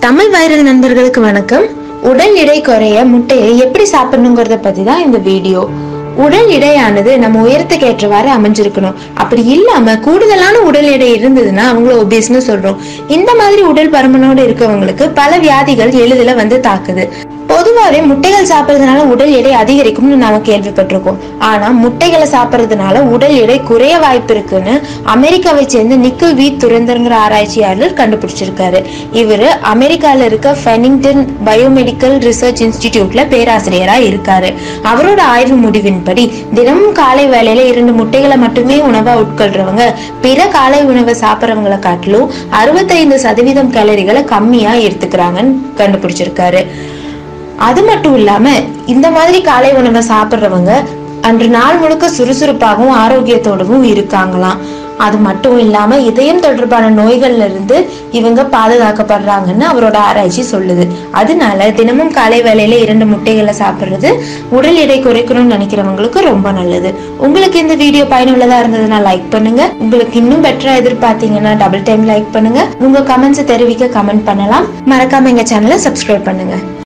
Tamil viral நண்பர்களுக்கு வணக்கம் உடல் எடை குறைய முட்டையை எப்படி சாப்பிடணுங்கிறத பத்தி தான் இந்த வீடியோ உடல் எடையானது நம்ம உயரத்துக்கு ஏற்றவாறு அமைஞ்சிருக்கணும் அப்படி இல்லாம கூடுதலான உடல் எடை இருந்ததுன்னா அவங்கள ஒபிஸ்னு சொல்றோம் இந்த மாதிரி உடல் பருமனோட இருக்கவங்களுக்கு பல வியாதிகள் எளிதில் வந்து தாக்குது பொதுவாகவே முட்டைகள் சாப்பிட்றதுனால உடல் எடை அதிகரிக்கும்னு நாம கேள்விப்பட்டிருக்கோம் ஆனா முட்டைகளை சாப்பிட்றதுனால உடல் எடை குறைய வாய்ப்பு இருக்குன்னு அமெரிக்காவை சேர்ந்த நிக்கல் வி துரந்தர்ங்கிற ஆராய்ச்சியாளர் கண்டுபிடிச்சிருக்காரு இவரு அமெரிக்கால இருக்க ஃபெனிங்டன் பயோமெடிக்கல் ரிசர்ச் இன்ஸ்டிடியூட்ல பேராசிரியரா இருக்காரு அவரோட ஆய்வு முடிவின்படி தினமும் காலை வேளையில இரண்டு முட்டைகளை மட்டுமே உணவா உட்கொள்றவங்க பிற காலை உணவை சாப்பிட்றவங்களை காட்டிலும் அறுபத்தைந்து சதவீதம் கேலரிகளை கம்மியா எடுத்துக்கிறாங்கன்னு கண்டுபிடிச்சிருக்காரு அது மட்டும் இல்லாம இந்த மாதிரி காலை உணவை சாப்பிடுறவங்க அன்று நாள் முழுக்க சுறுசுறுப்பாகவும் ஆரோக்கியத்தோடவும் இருக்காங்களாம் அது மட்டும் இல்லாம இதயம் தொடர்பான நோய்கள்ல இருந்து இவங்க பாதுகாக்கப்படுறாங்கன்னு அவரோட ஆராய்ச்சி சொல்லுது அதனால தினமும் காலை வேளையில இரண்டு முட்டைகளை சாப்பிடுறது உடல் எடை குறைக்கணும்னு நினைக்கிறவங்களுக்கு ரொம்ப நல்லது உங்களுக்கு இந்த வீடியோ பயனுள்ளதா இருந்ததுன்னா லைக் பண்ணுங்க உங்களுக்கு இன்னும் பெட்டரா எதிர்பார்த்தீங்கன்னா டபுள் டைம் லைக் பண்ணுங்க உங்க கமெண்ட்ஸ் தெரிவிக்க கமெண்ட் பண்ணலாம் மறக்காம எங்க சேனலை சப்ஸ்கிரைப் பண்ணுங்க